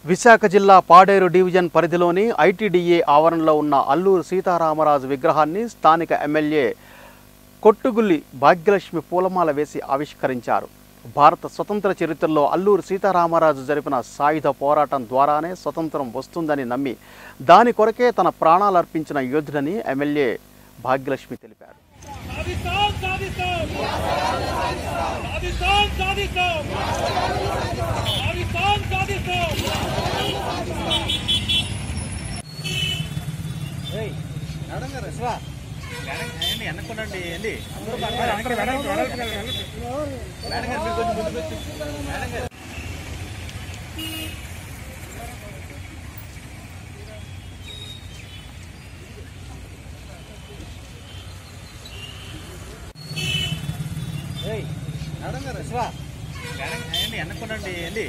విశాఖ జిల్లా పాడేరు డివిజన్ పరిధిలోని ఐటీడీఏ ఆవరణలో ఉన్న అల్లూరు సీతారామరాజు విగ్రహాన్ని స్థానిక ఎమ్మెల్యే కొట్టుగుల్లి భాగ్యలక్ష్మి పూలమాల వేసి ఆవిష్కరించారు భారత స్వతంత్ర చరిత్రలో అల్లూరు సీతారామరాజు జరిపిన సాయుధ పోరాటం ద్వారానే స్వతంత్రం వస్తుందని నమ్మి దాని కొరకే తన ప్రాణాలర్పించిన యోధుడని ఎమ్మెల్యే భాగ్యలక్ష్మి తెలిపారు సాధిస్తాం సాధిస్తాం సాధిస్తాం సాధిస్తాం సాధిస్తాం సాధిస్తాం ఎన్నుకోండి ఏంటి ఎన్నుకోండి ఏంటి